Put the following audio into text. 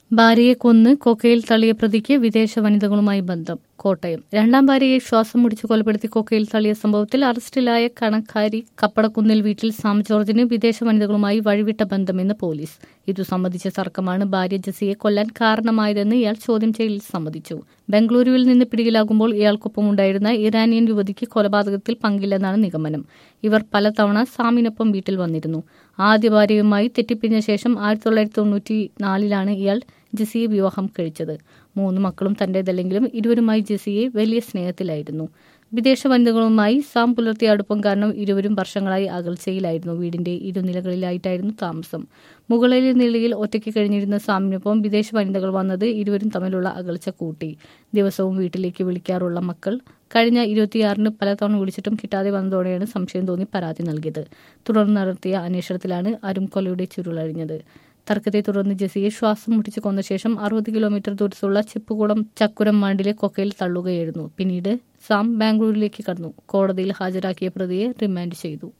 ഭാര്യയെ കൊന്ന് കൊക്കയിൽ തള്ളിയ പ്രതിക്ക് വിദേശ വനിതകളുമായി ബന്ധം കോട്ടയം രണ്ടാം ഭാര്യയെ ശ്വാസം മുടിച്ച് കൊലപ്പെടുത്തി കൊക്കയിൽ തള്ളിയ സംഭവത്തിൽ അറസ്റ്റിലായ കണക്കാരി കപ്പടക്കുന്നിൽ വീട്ടിൽ സാം ജോർജിന് വിദേശ വനിതകളുമായി വഴിവിട്ട ബന്ധമെന്ന് പോലീസ് ഇതു സംബന്ധിച്ച തർക്കമാണ് ഭാര്യ ജസിയെ കൊല്ലാൻ കാരണമായതെന്ന് ഇയാൾ ചോദ്യം ചെയ്യലിൽ സമ്മതിച്ചു ബംഗളൂരുവിൽ നിന്ന് പിടിയിലാകുമ്പോൾ ഇയാൾക്കൊപ്പം ഉണ്ടായിരുന്ന ഇറാനിയൻ യുവതിക്ക് കൊലപാതകത്തിൽ പങ്കില്ലെന്നാണ് നിഗമനം ഇവർ പലതവണ സാമിനൊപ്പം വീട്ടിൽ വന്നിരുന്നു ആദ്യ ഭാര്യയുമായി തെറ്റിപ്പിരിഞ്ഞ ശേഷം ആയിരത്തി തൊള്ളായിരത്തി തൊണ്ണൂറ്റി നാലിലാണ് ഇയാൾ ജെസിയെ വിവാഹം കഴിച്ചത് മൂന്ന് മക്കളും തന്റേതല്ലെങ്കിലും ഇരുവരുമായി ജെസിയെ വലിയ സ്നേഹത്തിലായിരുന്നു വിദേശ വനിതകളുമായി സാം പുലർത്തിയ അടുപ്പം കാരണം ഇരുവരും വർഷങ്ങളായി അകൽച്ചയിലായിരുന്നു വീടിന്റെ ഇരുനിലകളിലായിട്ടായിരുന്നു താമസം മുകളിലെ നിലയിൽ ഒറ്റയ്ക്ക് കഴിഞ്ഞിരുന്ന സാമിനൊപ്പം വിദേശ വനിതകൾ വന്നത് ഇരുവരും തമ്മിലുള്ള അകൽച്ച കൂട്ടി ദിവസവും വീട്ടിലേക്ക് വിളിക്കാറുള്ള മക്കൾ കഴിഞ്ഞ ഇരുപത്തിയാറിന് പലതവണ വിളിച്ചിട്ടും കിട്ടാതെ വന്നതോടെയാണ് സംശയം തോന്നി പരാതി നൽകിയത് തുടർന്ന് നടത്തിയ അന്വേഷണത്തിലാണ് അരും കൊലയുടെ ചുരുളഴിഞ്ഞത് തർക്കത്തെ തുടർന്ന് ജെസിയെ ശ്വാസം മുട്ടിച്ച് കൊന്ന ശേഷം അറുപത് കിലോമീറ്റർ ദൂരത്തുള്ള ചിപ്പുകുളം ചക്കുരം മാണ്ടിലെ കൊക്കയിൽ തള്ളുകയായിരുന്നു പിന്നീട് സാം ബാംഗ്ലൂരിലേക്ക് കടന്നു കോടതിയിൽ ഹാജരാക്കിയ പ്രതിയെ റിമാൻഡ് ചെയ്തു